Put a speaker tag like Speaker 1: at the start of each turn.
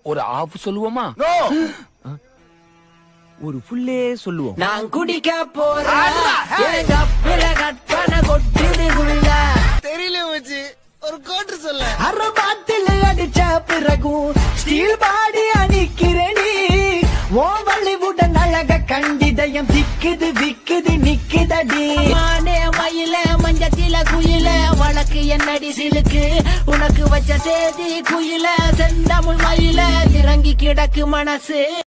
Speaker 1: ஒரு ஆஃப் சொல்லுவோமா
Speaker 2: நோ
Speaker 1: ஒரு ஃபுல்லே சொல்லுவோம்
Speaker 3: நான் குடிக்க போறேன் என் கப்பில கற்பனை கொட்டுது உள்ள
Speaker 2: தெரியல வச்சு ஒரு கோட்டு சொல்ல
Speaker 3: அரை பாட்டில் அடிச்ச பிறகும் ஸ்டீல் பாடி அணிக்கிறேனி ஓ வள்ளிவுடன் அழக கண்டிதயம் திக்குது விக்குது நிக்குதடி மானே மயில மஞ்சத்தில குயில வழக்கு என்னடி சிலுக்கு உனக்கு வச்ச சேதி குயில செந்தமிழ் மயில திறங்கி கிடக்கு மனசு